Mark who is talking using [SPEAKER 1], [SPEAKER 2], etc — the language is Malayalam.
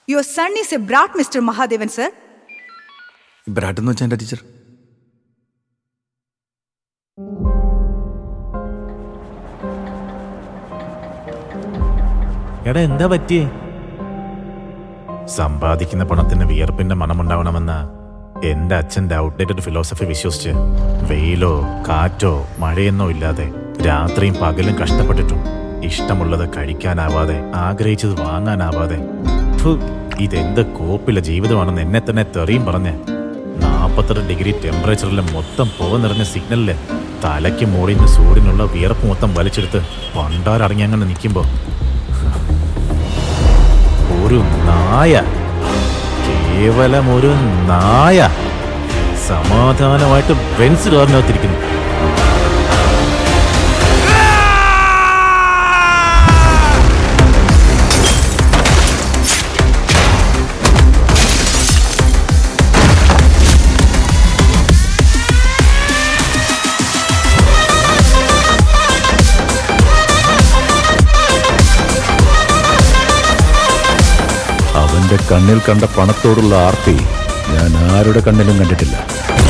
[SPEAKER 1] Your son is a brat, Mr. Mahadevan, sir.
[SPEAKER 2] Brat എന്ന് വെച്ചാൽ എൻ്റെ ടീച്ചർ
[SPEAKER 3] എടാ എന്താ പറ്റിയേ സമ്പാദിക്കുന്ന പണത്തിന് വിയർപ്പിന്റെ മണമുണ്ടാവണമെന്ന എന്റെ അച്ഛന്റെ ഔട്ട്ഡേറ്റഡ് ഫിലോസഫി വിശ്വസിച്ച് വെയിലോ കാറ്റോ മഴയെന്നോ ഇല്ലാതെ രാത്രിയും പകലും കഷ്ടപ്പെട്ടിട്ടും ഇഷ്ടമുള്ളത് കഴിക്കാനാവാതെ ആഗ്രഹിച്ചത് വാങ്ങാനാവാതെ ഫു, ഇതെന്ത് കോപ്പിലെ ജീവിതമാണെന്ന് എന്നെ തന്നെ തെറിയും പറഞ്ഞ് നാൽപ്പത്തെട്ട് ഡിഗ്രി ടെമ്പറേച്ചറിൽ മൊത്തം പുക നിറഞ്ഞ സിഗ്നലില് തലയ്ക്ക് മുകളിൽ നിന്ന് സൂര്യനുള്ള വിയർപ്പ് മൊത്തം വലിച്ചെടുത്ത് പണ്ടാരടങ്ങി അങ്ങനെ നിൽക്കുമ്പോ ഒരു നായ കേവലം ഒരു നായ സമാധാനമായിട്ട് ബെൻസ് കാറിനകത്തിരിക്കുന്നു
[SPEAKER 4] അവന്റെ കണ്ണിൽ കണ്ട പണത്തോടുള്ള ആർത്തി ഞാൻ ആരുടെ കണ്ണിലും കണ്ടിട്ടില്ല